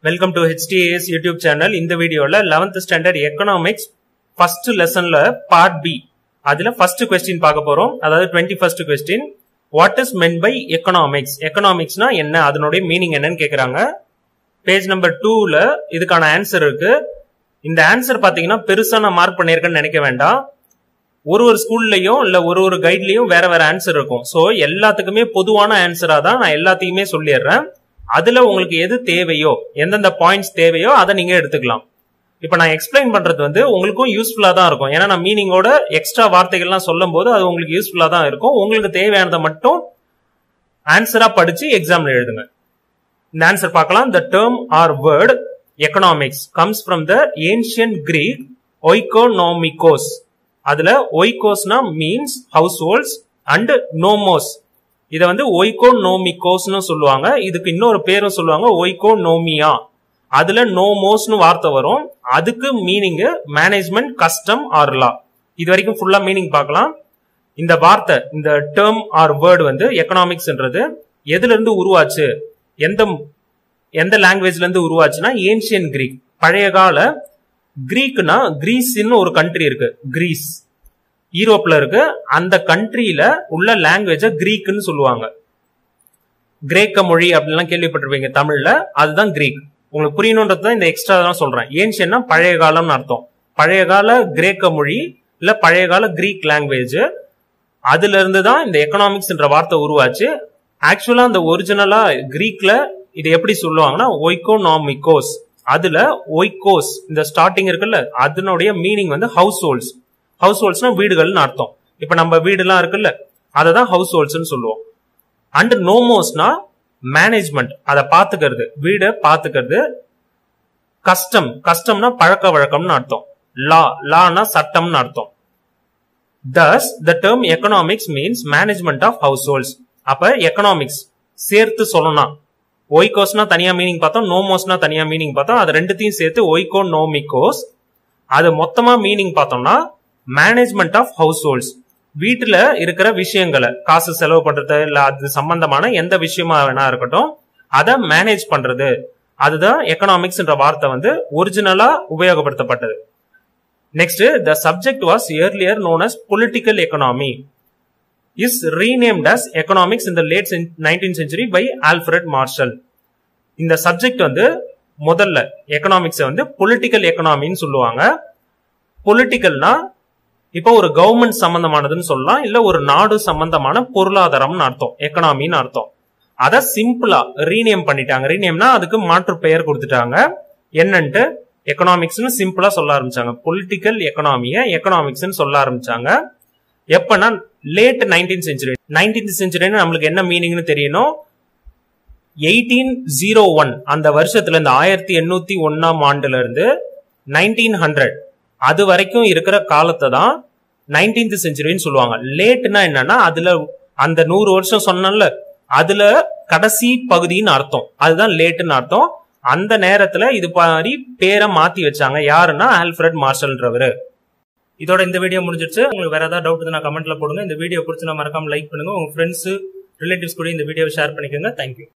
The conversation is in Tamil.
welcome to HDAS YouTube channel இந்த வீடியோல 11th ஸ்டாண்டர்ட் எக்கனாமிக்ஸ் ஃபர்ஸ்ட் லெசன்ல பார்ட் பி அதுல ஃபர்ஸ்ட் கொஸ்டின் பார்க்க போறோம் அதாவது twenty first question what is meant by economics எக்கனாமிக்ஸ்னா என்ன அதனுடைய மீனிங் என்னன்னு கேக்குறாங்க பேஜ் நம்பர் டூல இதுக்கான ஆன்சர் இருக்கு இந்த ஆன்சர் பாத்தீங்கன்னா பெருசா நான் மார்க் பண்ணியிருக்கேன்னு நினைக்க வேண்டாம் ஒரு ஒரு ஸ்கூல்லையும் இல்ல ஒரு ஒரு கைட்லயும் வேற வேற ஆன்சர் இருக்கும் சோ எல்லாத்துக்குமே பொதுவான ஆன்சரா தான் நான் எல்லாத்தையுமே சொல்லிடுறேன் அதுல உங்களுக்கு எது தேவையோ எந்தெந்த பாயிண்ட்ஸ் தேவையோ அதை நீங்க எடுத்துக்கலாம் இப்ப நான் எக்ஸ்பிளைன் பண்றது வந்து உங்களுக்கும் யூஸ்ஃபுல்லா தான் இருக்கும் ஏன்னா நான் மீனிங்கோட எக்ஸ்ட்ரா வார்த்தைகள்லாம் சொல்லும் போது அது உங்களுக்கு யூஸ்ஃபுல்லா தான் இருக்கும் உங்களுக்கு தேவையானதை மட்டும் ஆன்சரா படிச்சு எக்ஸாம்ல எழுதுங்க இந்த ஆன்சர் பார்க்கலாம் the term or word economics comes from the ancient Greek oikonomikos அதுல ஒய்கோஸ்னா means households and nomos இதை வந்து ஒய்கோனோமிகோஸ்னு சொல்லுவாங்க இதுக்கு இன்னொரு பேரும் சொல்லுவாங்க ஒய்கோனோமியா அதுல நோமோஸ்னு வார்த்தை வரும் அதுக்கு meaning management custom or law இது வரைக்கும் ஃபுல்லா மீனிங் பார்க்கலாம் இந்த வார்த்தை இந்த டேர்ம் ஆர் வேர்டு வந்து எக்கனாமிக்ஸ்ன்றது எதுல இருந்து உருவாச்சு எந்த எந்த லாங்குவேஜ்ல இருந்து உருவாச்சுன்னா ஏன்ஷியன் கிரீக் பழைய கால கிரீக்னா கிரீஸ்ன்னு ஒரு கண்ட்ரி இருக்கு கிரீஸ் யூரோப்ல இருக்கு அந்த கண்ட்ரியில உள்ள லாங்குவேஜ கிரீக்னு சொல்லுவாங்க கிரேக்க மொழி அப்படின்லாம் கேள்விப்பட்டிருப்பீங்க தமிழ்ல அதுதான் கிரீக் உங்களுக்கு புரியணுன்றது தான் இந்த எக்ஸ்ட்ரா தான் சொல்றேன் ஏன்ஷியன்னா பழைய காலம்னு அர்த்தம் பழைய கால கிரேக்க மொழி இல்ல பழைய கால கிரீக் லாங்குவேஜ் அதுல இருந்து தான் இந்த எக்கனாமிக்ஸ்ன்ற வார்த்தை உருவாச்சு ஆக்சுவலா அந்த ஒரிஜினலா கிரீக்ல இது எப்படி சொல்லுவாங்கன்னா ஒய்கோனாமிகோஸ் அதுல ஒய்கோஸ் இந்த ஸ்டார்டிங் இருக்குல்ல அதனுடைய மீனிங் வந்து ஹவுஸ் ஹோல்ட்ஸ் ஹவுஸ் ஹோல்ட்ஸ்னா வீடுகள்னு அர்த்தம் இப்ப நம்ம வீடுலாம் இருக்குல்ல அதை தான் ஹவுஸ் ஹோல்ட்ஸ்னு சொல்லுவோம் அண்ட் நோமோஸ்னா மேனேஜ்மெண்ட் அதை பாத்துக்கிறது வீடை பாத்துக்கிறது கஸ்டம் கஸ்டம்னா பழக்க வழக்கம்னு அர்த்தம் லா லானா சட்டம்னு அர்த்தம் thus the term economics means management of households அப்ப எக்கனாமிக்ஸ் சேர்த்து சொல்லணும் ஒய்கோஸ்னா தனியா மீனிங் பார்த்தோம் நோமோஸ்னா தனியா மீனிங் பார்த்தோம் அது ரெண்டுத்தையும் சேர்த்து ஒய்கோ நோமிகோஸ் அது மொத்தமா மீனிங் பார்த்தோம்னா மேனேஜ்மெண்ட் ஆஃப் ஹவுஸ் ஹோல்ட்ஸ் வீட்டுல இருக்கிற விஷயங்களை காசு செலவு பண்றது இல்ல அது சம்பந்தமான எந்த விஷயமா வேணா இருக்கட்டும் அதை மேனேஜ் பண்றது அதுதான் எக்கனாமிக்ஸ்ன்ற வார்த்தை வந்து ஒரிஜினலா உபயோகப்படுத்தப்பட்டது next the subject was earlier known as political economy is renamed as economics இந்த late nineteen century by Alfred Marshall இந்த சப்ஜெக்ட் வந்து முதல்ல எக்கனாமிக்ஸ் வந்து பொலிட்டிக்கல் எக்கனாமின்னு சொல்லுவாங்க பொலிட்டிக்கல்னா இப்போ ஒரு கவர்மெண்ட் சம்பந்தமானதுன்னு சொல்லலாம் இல்ல ஒரு நாடு சம்பந்தமான பொருளாதாரம்னு அர்த்தம் எக்கனாமின்னு அர்த்தம் அத சிம்பிளா ரீநேம் பண்ணிட்டாங்க ரீநேம்னா அதுக்கு மாற்று பெயர் கொடுத்துட்டாங்க என்னன்ட்டு எக்கனாமிக்ஸ்னு சிம்பிளா சொல்ல ஆரம்பிச்சாங்க பொலிட்டிக்கல் எக்கனாமிய எக்கனாமிக்ஸ்னு சொல்ல ஆரம்பிச்சாங்க எப்பனா லேட் நைன்டீன் செஞ்சுரி நைன்டீன்த் செஞ்சுரின்னு நம்மளுக்கு என்ன மீனிங்னு தெரியணும் எயிட்டீன் ஜீரோ ஒன் அந்த வருஷத்துல இந்த ஆயிரத்தி எண்ணூத்தி ஒன்னாம் ஆண்டுல இருந்து நைன்டீன் ஹண்ட்ரட் அது வரைக்கும் இருக்கிற காலத்தை தான் நைன்டீன்த் செஞ்சுரின்னு சொல்லுவாங்க லேட்னா என்னன்னா அதுல அந்த நூறு வருஷம் சொன்னல அதுல கடைசி பகுதின்னு அர்த்தம் அதுதான் லேட்டுன்னு அர்த்தம் அந்த நேரத்துல இது மாதிரி பேரை மாத்தி வச்சாங்க யாருன்னா ஆல்ஃபிரட் மார்ஷல்ன்றவரு இதோட இந்த வீடியோ முடிஞ்சிருச்சு உங்களுக்கு வேற ஏதாவது டவுட் நான் கமெண்ட்ல போடுங்க இந்த வீடியோ பிடிச்சி மறக்காம லைக் பண்ணுங்க உங்க ஃப்ரெண்ட்ஸ் ரிலேட்டிவ்ஸ் கூட இந்த வீடியோ ஷேர் பண்ணிக்கோங்க தேங்க்யூ